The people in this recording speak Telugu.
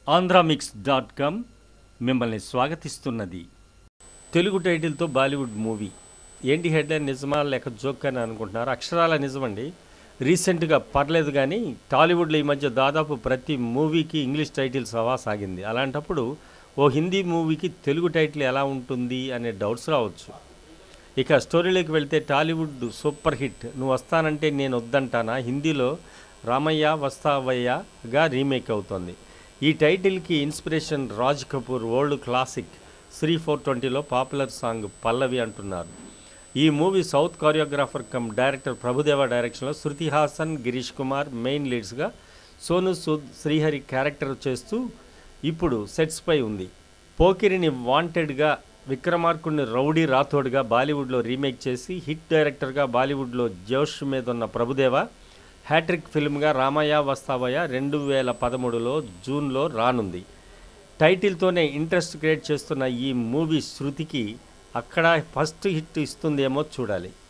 ఆంధ్రామిక్స్ డాట్ కామ్ మిమ్మల్ని స్వాగతిస్తున్నది తెలుగు టైటిల్తో బాలీవుడ్ మూవీ ఏంటి హెడ్లైన్ నిజమా లేక జోక్ అని అనుకుంటున్నారు అక్షరాల నిజమండి రీసెంట్గా పర్లేదు కానీ టాలీవుడ్లో ఈ మధ్య దాదాపు ప్రతి మూవీకి ఇంగ్లీష్ టైటిల్స్ హవా సాగింది అలాంటప్పుడు ఓ హిందీ మూవీకి తెలుగు టైటిల్ ఎలా ఉంటుంది అనే డౌట్స్ రావచ్చు ఇక స్టోరీలోకి వెళ్తే టాలీవుడ్ సూపర్ హిట్ నువ్వు వస్తానంటే నేను వద్దంటానా హిందీలో రామయ్య వస్తావయ్యగా రీమేక్ అవుతోంది ఈ టైటిల్కి inspiration Raj Kapoor old classic Shri four ట్వంటీలో పాపులర్ సాంగ్ పల్లవి అంటున్నారు ఈ movie south choreographer cum director Prabhudeva డైరెక్షన్లో శృతి హాసన్ గిరీష్ కుమార్ మెయిన్ లీడ్స్గా సోను సూద్ శ్రీహరి క్యారెక్టర్ చేస్తూ ఇప్పుడు సెట్స్పై ఉంది పోకిరిని వాంటెడ్గా విక్రమార్కుడిని రౌడీ రాథోడ్గా బాలీవుడ్లో రీమేక్ చేసి హిట్ డైరెక్టర్గా బాలీవుడ్లో జోష్ మీద ఉన్న ప్రభుదేవ హ్యాట్రిక్ ఫిల్మ్గా రామయ్య వస్తావయ్య రెండు వేల పదమూడులో జూన్లో రానుంది టైటిల్తోనే ఇంట్రెస్ట్ క్రియేట్ చేస్తున్న ఈ మూవీ శృతికి అక్కడ ఫస్ట్ హిట్ ఇస్తుందేమో చూడాలి